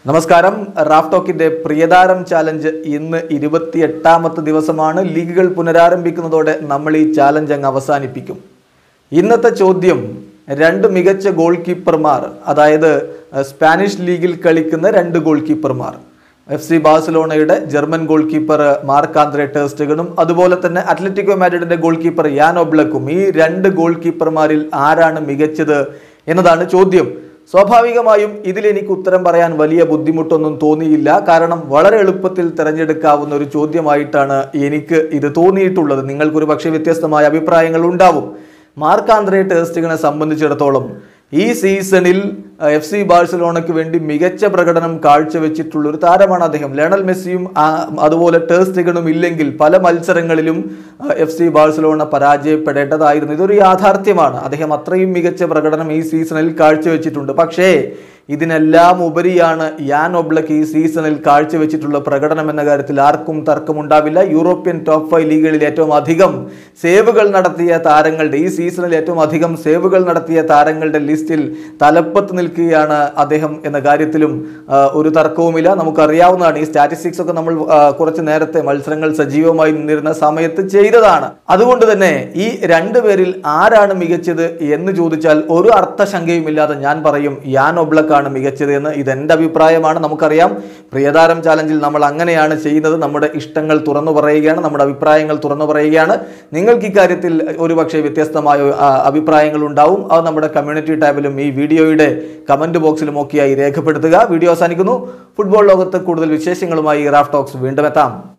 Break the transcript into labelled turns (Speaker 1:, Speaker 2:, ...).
Speaker 1: നമസ്കാരം Raf ടോക്കിന്റെ പ്രിയതാരം challenge ഇന്ന് ഇരുപത്തിയെട്ടാമത്തെ ദിവസമാണ് ലീഗുകൾ പുനരാരംഭിക്കുന്നതോടെ നമ്മൾ ഈ ചാലഞ്ച് അങ്ങ് അവസാനിപ്പിക്കും ഇന്നത്തെ ചോദ്യം രണ്ട് മികച്ച ഗോൾ കീപ്പർമാർ അതായത് അഹ്, സ്പാനിഷ് ലീഗിൽ കളിക്കുന്ന രണ്ട് ഗോൾ കീപ്പർമാർ എഫ് സി ബാഴ്സലോണയുടെ German goal keeper Marc Andre ടേസ്റ്റഗണും അതുപോലെ തന്നെ അത്ലറ്റിക്കോ മാഡ്രിഡിന്റെ ഗോൾ കീപ്പർ യാൻ ഒബ്ലക്കും ഈ രണ്ട് ഗോൾ കീപ്പർമാരിൽ ആരാണ് മികച്ചത് എന്നതാണ് ചോദ്യം സ്വാഭാവികമായും ഇതിൽ എനിക്ക് ഉത്തരം പറയാൻ വലിയ ബുദ്ധിമുട്ടൊന്നും തോന്നിയില്ല കാരണം വളരെ എളുപ്പത്തിൽ തിരഞ്ഞെടുക്കാവുന്ന ഒരു ചോദ്യമായിട്ടാണ് എനിക്ക് ഇത് തോന്നിയിട്ടുള്ളത് നിങ്ങൾക്കൊരു പക്ഷേ വ്യത്യസ്തമായ അഭിപ്രായങ്ങൾ ഉണ്ടാവും മാർക്ക് ആന്ത്രേ ടേസ്റ്റിങ്ങിനെ സംബന്ധിച്ചിടത്തോളം ഈ സീസണിൽ എഫ് സി ബാഴ്സലോണയ്ക്ക് വേണ്ടി മികച്ച പ്രകടനം കാഴ്ചവെച്ചിട്ടുള്ള ഒരു താരമാണ് അദ്ദേഹം ലയണൽ മെസ്സിയും ആ, അതുപോലെ ടേസ്റ്റിഗണും ഇല്ലെങ്കിൽ പല മത്സരങ്ങളിലും എഫ് സി ബാഴ്സലോണ പരാജയപ്പെടേണ്ടതായിരുന്നു ഇതൊരു യാഥാർത്ഥ്യമാണ് അദ്ദേഹം അത്രയും മികച്ച പ്രകടനം ഈ സീസണിൽ കാഴ്ചവെച്ചിട്ടുണ്ട് പക്ഷേ ഇതിനെല്ലാം ഉപരിയാണ് യാൻ ഒബ്ലക്ക് ഈ സീസണിൽ കാഴ്ചവെച്ചിട്ടുള്ള പ്രകടനം എന്ന കാര്യത്തിൽ ആർക്കും തർക്കമുണ്ടാവില്ല യൂറോപ്യൻ ടോപ്പ് ഫൈവ് ലീഗുകളിൽ ഏറ്റവും അധികം സേവുകൾ നടത്തിയ താരങ്ങളുടെ ഈ സീസണിൽ ഏറ്റവും അധികം സേവുകൾ നടത്തിയ താരങ്ങളുടെ ലിസ്റ്റിൽ തലപ്പത്ത് നിൽക്കുകയാണ് അദ്ദേഹം എന്ന കാര്യത്തിലും ആ, ഒരു തർക്കവുമില്ല നമുക്കറിയാവുന്നതാണ് ഈ സ്റ്റാറ്റിസ്റ്റിക്സ് ഒക്കെ നമ്മൾ ആ, കുറച്ച് നേരത്തെ മത്സരങ്ങൾ സജീവമായി നിന്നിരുന്ന സമയത്ത് ചെയ്തതാണ് അതുകൊണ്ട് തന്നെ ഈ രണ്ടു പേരിൽ ആരാണ് മികച്ചത് എന്ന് ചോദിച്ചാൽ ഒരു അർത്ഥശങ്കയുമില്ലാതെ ഞാൻ പറയും യാൻ ഒബ്ലക്കാണ് മികച്ചത് എന്ന് ഇതെന്റെ അഭിപ്രായമാണ് നമുക്കറിയാം പ്രിയതാരം ചാലഞ്ചിൽ നമ്മൾ അങ്ങനെയാണ് ചെയ്യുന്നത് നമ്മുടെ ഇഷ്ടങ്ങൾ തുറന്നു പറയുകയാണ് നമ്മുടെ അഭിപ്രായങ്ങൾ തുറന്നു പറയുകയാണ് നിങ്ങൾക്ക് ഇക്കാര്യത്തിൽ ഒരുപക്ഷെ വ്യത്യസ്തമായ ആ, അഭിപ്രായങ്ങൾ ഉണ്ടാവും അത് നമ്മുടെ കമ്മ്യൂണിറ്റി ടാബിലും ഈ വീഡിയോയുടെ കമന്റ് ബോക്സിലും ഒക്കെയായി രേഖപ്പെടുത്തുക വീഡിയോ അവസാനിക്കുന്നു ഫുട്ബോൾ ലോകത്ത് കൂടുതൽ വിശേഷങ്ങളുമായി റാഫ് ടോക്സ് വീണ്ടും എത്താം